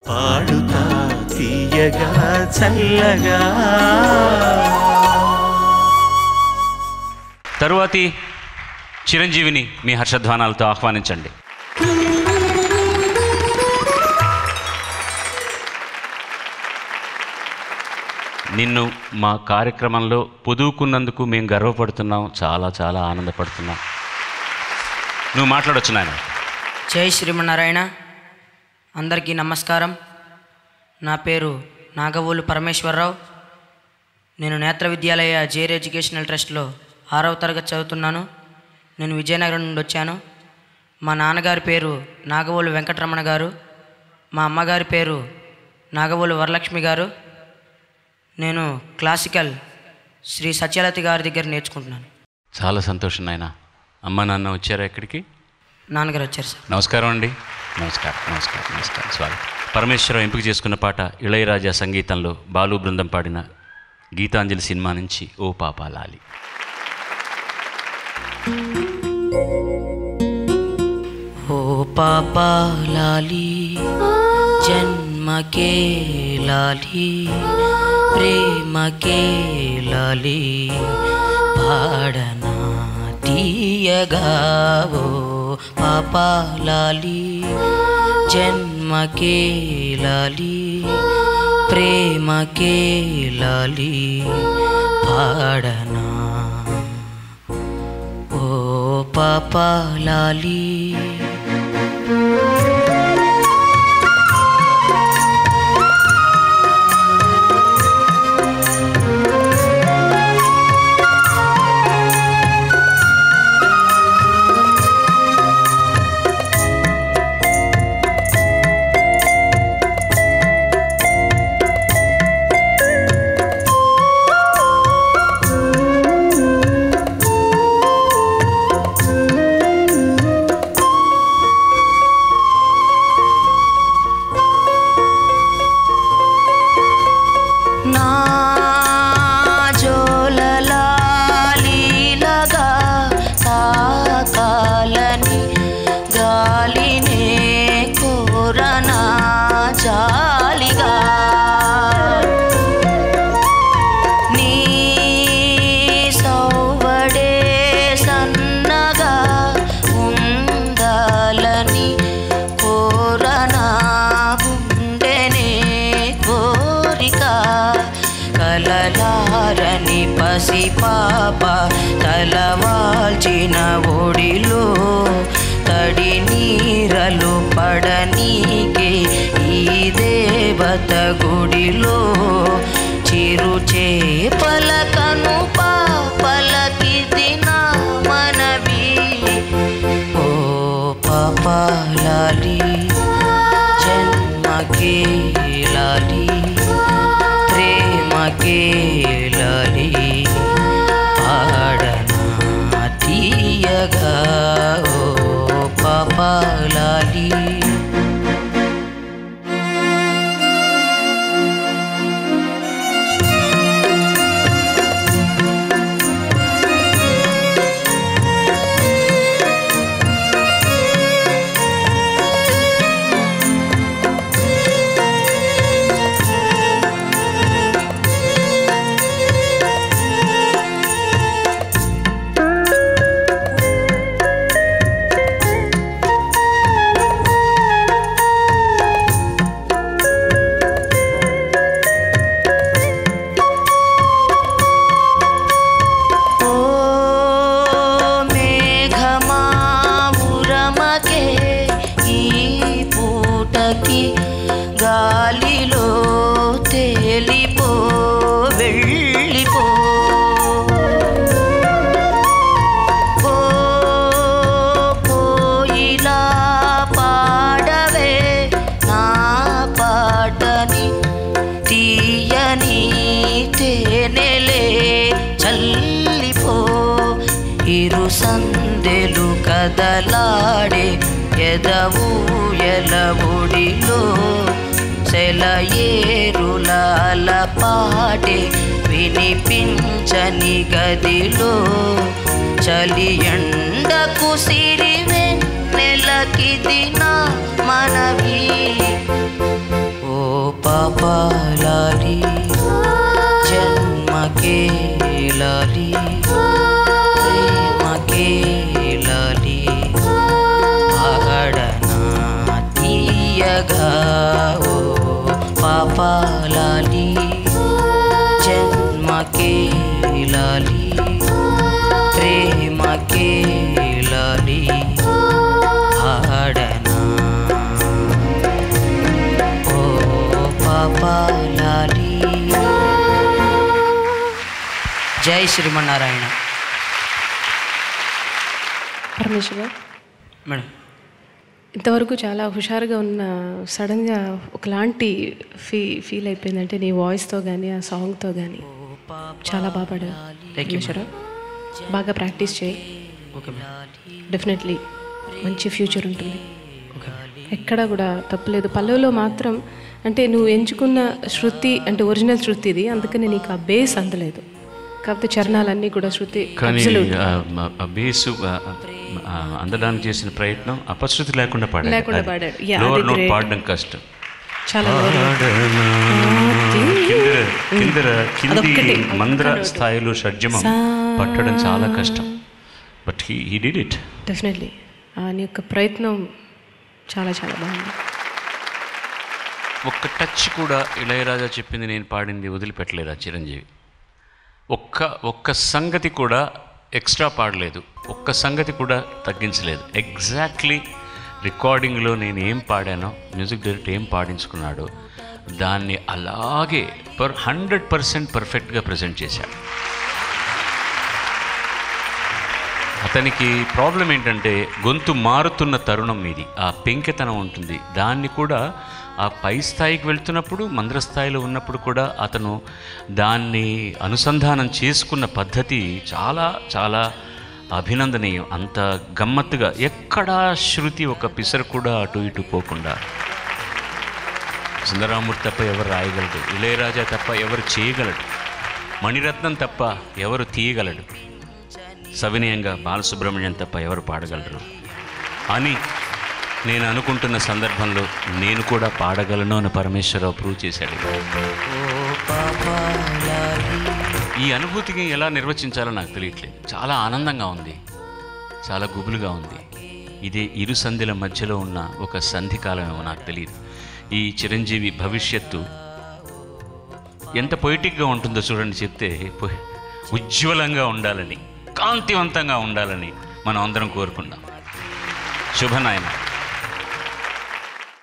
పాడుతా తీయగా చల్లగా తరువాతి చిరంజీవిని మీ హర్షధ్వానాలతో ఆహ్వానించండి నిన్ను మా కార్యక్రమంలో పొదువుకున్నందుకు మేము గర్వపడుతున్నాం చాలా చాలా ఆనందపడుతున్నాం నువ్వు మాట్లాడొచ్చు నాయన జై శ్రీమన్నారాయణ అందరికీ నమస్కారం నా పేరు నాగవోలు పరమేశ్వరరావు నేను నేత్ర విద్యాలయ జేర్ ఎడ్యుకేషనల్ ట్రస్ట్లో ఆరవ తరగతి చదువుతున్నాను నేను విజయనగరం నుండి వచ్చాను మా నాన్నగారి పేరు నాగవోలు వెంకటరమణ గారు మా అమ్మగారి పేరు నాగవోలు వరలక్ష్మి గారు నేను క్లాసికల్ శ్రీ సత్యలతి గారి దగ్గర నేర్చుకుంటున్నాను చాలా సంతోషం నాయన అమ్మ నాన్న వచ్చారా ఎక్కడికి నాన్నగారు వచ్చారు సార్ నమస్కారం అండి నమస్కారం నమస్కారం నమస్కారం స్వాగతం పరమేశ్వరం ఎంపిక చేసుకున్న పాట ఇళయరాజా సంగీతంలో బాలు బృందం పాడిన గీతాంజలి సినిమా నుంచి ఓ పాపా లాలి ఓ పాపా లాలి జన్మకే లాలి ప్రేమకే లాలి పాడనా తీయగా ఓ పాపా లాలి జన్మకే లాలి ప్రేమకే లాలి పాడనా ఓ పాపా లాలి నా జోలలాలీలగా తాకాలని గాలినే కోరనా జాలిగా నీ సౌవడే సన్నగా ఉండాలని కోరనా గుండెనే కోరిక కలలారని పసి పాప తలవాల్చిన ఒడిలో తడి నీరలు పడనీకే ఈ దేవత గుడిలో చిరు చేపలకను పాపలకిది నా మనవి ఓ పాపాలాలి జన్మకే లాలి ప్రేమకే లాలి పాడనా తీయగా ఓ పాపాలాలి ఓ మేఘమా ఉరమకే ఈ పూటకి గాలిలో తేలిపో వెళ్ళిపో ఓ పోయిలా పాడవే నా పాటని తీయని తేనెలే చల్లిపో ఇరు సందెలు కదలాడే ఎదవు ఎలవుడిలో సెలయేరులాల పాటే వినిపించని గదిలో చలి ఎండకు సిరివెన్నెలకిది నా మనవి ఓ ఓ పాపాలాలి జన్మకే లాలి ప్రేమకే లాలి ఆడనా ఓ పాపాలాలి జై శ్రీమన్నారాయణ పరమేశ్వర మేడం ఇంతవరకు చాలా హుషారుగా ఉన్న సడన్గా ఒకలాంటి ఫీ ఫీల్ అయిపోయిందంటే నీ వాయిస్తో కానీ ఆ సాంగ్తో కానీ చాలా బాగా పాడావు Thank you, పరమేశ్వర బాగా ప్రాక్టీస్ చేయి ఓకే మేడం డెఫినెట్లీ మంచి ఫ్యూచర్ ఉంటుంది ఎక్కడా కూడా తప్పులేదు పల్లవిలో మాత్రం అంటే నువ్వు ఎంచుకున్న శృతి అంటే ఒరిజినల్ శృతి ఇది అందుకని నీకు ఆ బేస్ అందలేదు కాకపోతే చరణాలన్నీ కూడా శృతి కానీ absolute. ఆ, మ- ఆ బేసు ఆ, ఆ, అందడానికి చేసిన ప్రయత్నం అపశృతి లేకుండా పాడాడు లేకుండా అది. పాడాడు. Yeah, లోవర్ అది నోట్ great. పాడడం కష్టం చాలా low note. కిందర కిందర కింది అదొక్కటి. మంద్ర స్థాయిలో షడ్జమం పట్టడం చాలా కష్టం but he he did it definitely నీ యొక్క ప్రయత్నం చాలా చాలా బాగుంది ఒక్క టచ్ కూడా ఇళయరాజా చెప్పింది నేను పాడింది వదిలిపెట్టలేదు ఆ చిరంజీవి ఒక్క ఒక్క సంగతి కూడా ఎక్స్ట్రా పాడలేదు ఒక్క సంగతి కూడా తగ్గించలేదు ఎగ్జాక్ట్లీ రికార్డింగ్లో నేను ఏం పాడానో మ్యూజిక్ డైరెక్టర్ ఏం పాడించుకున్నాడో దాన్ని అలాగే పర్ హండ్రెడ్ పర్సెంట్ పర్ఫెక్ట్గా ప్రజెంట్ చేశాడు అతనికి ప్రాబ్లం ఏంటంటే గొంతు మారుతున్న తరుణం ఇది ఆ పెంకెతనం ఉంటుంది దాన్ని కూడా ఆ పై స్థాయికి వెళ్తున్నప్పుడు మంద్రస్థాయిలో ఉన్నప్పుడు కూడా అతను దాన్ని అనుసంధానం చేసుకున్న పద్ధతి చాలా చాలా అభినందనీయం అంత గమ్మత్తుగా ఎక్కడా శృతి ఒక పిసరు కూడా అటు ఇటు పోకుండా సుందరామూర్తి తప్ప ఎవరు రాయగలడు ఇళయరాజా తప్ప ఎవరు చేయగలడు మణిరత్నం తప్ప ఎవరు తీయగలడు సవినయంగా బాలసుబ్రహ్మణ్యం తప్ప ఎవరు పాడగలరు అని నేను అనుకుంటున్న సందర్భంలో నేను కూడా పాడగలను అని పరమేశ్వరరావు ప్రూవ్ చేశాడు ఈ అనుభూతిని ఎలా నిర్వచించాలో నాకు తెలియట్లేదు చాలా ఆనందంగా ఉంది చాలా గుబులుగా ఉంది ఇదే ఇరు సంధిల మధ్యలో ఉన్న ఒక సంధి కాలమేమో నాకు తెలియదు ఈ చిరంజీవి భవిష్యత్తు ఎంత పొయిటిక్గా ఉంటుందో చూడండి చెప్తే పొ- ఉజ్వలంగా ఉండాలని కాంతివంతంగా ఉండాలని మనం అందరం కోరుకుందాం శుభనాయన